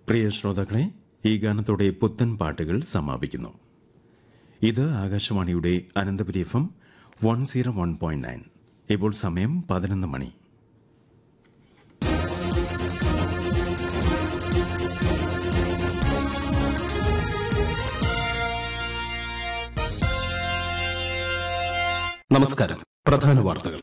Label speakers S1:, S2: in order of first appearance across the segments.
S1: പ്രിയ ശ്രോതാക്കളെ ഈ ഗാനത്തോടെ പുത്തൻ പാട്ടുകൾ സമാപിക്കുന്നു ഇത് ആകാശവാണിയുടെ Ananthapuri F M one zero one point nine ഇപ്പോൾ സമയം പതിനൊന്ന് മണി
S2: നമസ്കാരം പ്രധാന വാർത്തകൾ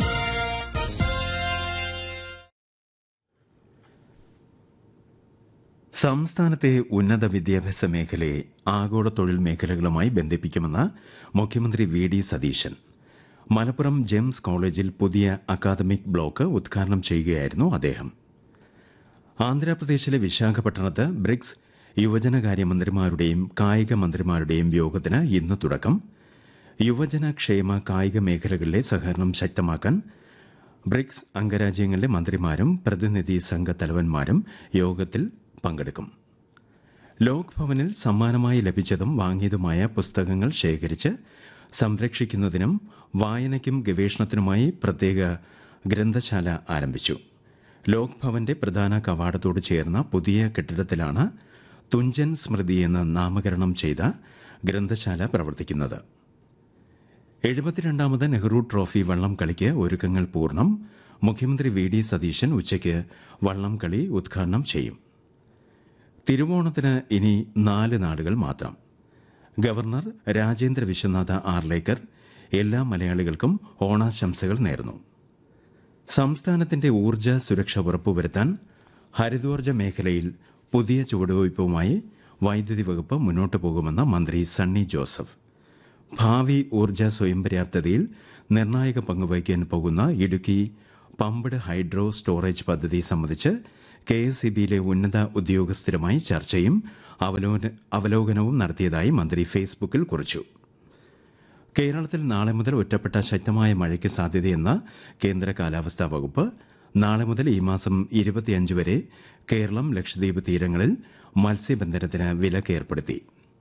S1: സംസ്ഥാനത്തെ ഉന്നത വിദ്യാഭ്യാസ മേഖലയെ ആഗോള തൊഴിൽ മേഖലകളുമായി ബന്ധിപ്പിക്കുമെന്ന് മുഖ്യമന്ത്രി V D Satheesan Malappuram Gems കോളേജിൽ പുതിയ അക്കാദമിക് ബ്ലോക്ക് ഉദ്ഘാടനം ചെയ്യുകയായിരുന്നു അദ്ദേഹം ആന്ധ്രാപ്രദേശിലെ വിശാഖപട്ടണത്ത് ബ്രിക്സ് യുവജനകാര്യമന്ത്രിമാരുടെയും കായിക മന്ത്രിമാരുടെയും യോഗത്തിന് ഇന്ന് തുടക്കം യുവജന ക്ഷേമ കായിക മേഖലകളിലെ സഹകരണം ശക്തമാക്കാൻ ബ്രിക്സ് അംഗരാജ്യങ്ങളിലെ മന്ത്രിമാരും പ്രതിനിധി സംഘ തലവന്മാരും യോഗത്തിൽ പങ്കെടുക്കും ലോക് ഭവനിൽ സമ്മാനമായി ലഭിച്ചതും വാങ്ങിയതുമായ പുസ്തകങ്ങൾ ശേഖരിച്ച് സംരക്ഷിക്കുന്നതിനും വായനയ്ക്കും ഗവേഷണത്തിനുമായി പ്രത്യേക ഗ്രന്ഥശാല ആരംഭിച്ചു ലോക് ഭവന്റെ പ്രധാന കവാടത്തോട് ചേർന്ന പുതിയ കെട്ടിടത്തിലാണ് തുഞ്ചൻ സ്മൃതി എന്ന് നാമകരണം ചെയ്ത ഗ്രന്ഥശാല പ്രവർത്തിക്കുന്നത് എഴുപത്തിരണ്ടാമത് നെഹ്റു ട്രോഫി വള്ളം കളിക്ക് ഒരുക്കങ്ങൾ പൂർണ്ണം മുഖ്യമന്ത്രി വി ഡി സതീശൻ ഉച്ചയ്ക്ക് വള്ളം കളി ഉദ്ഘാടനം ചെയ്യും തിരുവോണത്തിന് ഇനി നാല് നാളുകൾ മാത്രം ഗവർണർ രാജേന്ദ്ര വിശ്വനാഥ ആർലേക്കർ എല്ലാ മലയാളികൾക്കും ഓണാശംസകൾ നേർന്നു സംസ്ഥാനത്തിന്റെ ഊർജ്ജ സുരക്ഷ ഉറപ്പുവരുത്താൻ ഹരിതോർജ്ജ മേഖലയിൽ പുതിയ ചുവടുവയ്പുമായി വൈദ്യുതി വകുപ്പ് മുന്നോട്ടു പോകുമെന്ന് മന്ത്രി സണ്ണി ജോസഫ് ഭാവി ഊർജ്ജ സ്വയം പര്യാപ്തതയിൽ നിർണായക പങ്കുവഹിക്കാൻ പോകുന്ന ഇടുക്കി പമ്പഡ് ഹൈഡ്രോ സ്റ്റോറേജ് പദ്ധതി സംബന്ധിച്ച് കെ എസ് ഇ ബിയിലെ ഉന്നത ഉദ്യോഗസ്ഥരുമായി ചർച്ചയും അവലോകന- അവലോകനവും നടത്തിയതായി മന്ത്രി ഫേസ്ബുക്കിൽ കുറിച്ചു കേരളത്തിൽ നാളെ മുതൽ ഒറ്റപ്പെട്ട ശക്തമായ മഴയ്ക്ക് സാധ്യതയെന്ന് കേന്ദ്ര കാലാവസ്ഥാ വകുപ്പ് നാളെ മുതൽ ഈ മാസം ഇരുപത്തിയഞ്ച് വരെ കേരളം ലക്ഷദ്വീപ് തീരങ്ങളിൽ മത്സ്യബന്ധനത്തിന് വിലക്ക് ഏർപ്പെടുത്തി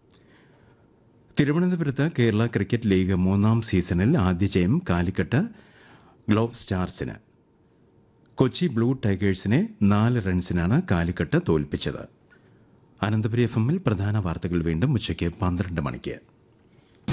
S1: തിരുവനന്തപുരത്ത് കേരള ക്രിക്കറ്റ് ലീഗ് മൂന്നാം സീസണിൽ ആദ്യ ജയം കാലിക്കട്ട് ഗ്ലോബ് സ്റ്റാർസിന് കൊച്ചി ബ്ലൂ ടൈഗേഴ്സിനെ നാല് റൺസിനാണ് കാലിക്കട്ട് തോൽപ്പിച്ചത് അനന്തപുരി എഫ് എമ്മിൽ പ്രധാന വാർത്തകൾ വീണ്ടും ഉച്ചയ്ക്ക് പന്ത്രണ്ട് മണിക്ക്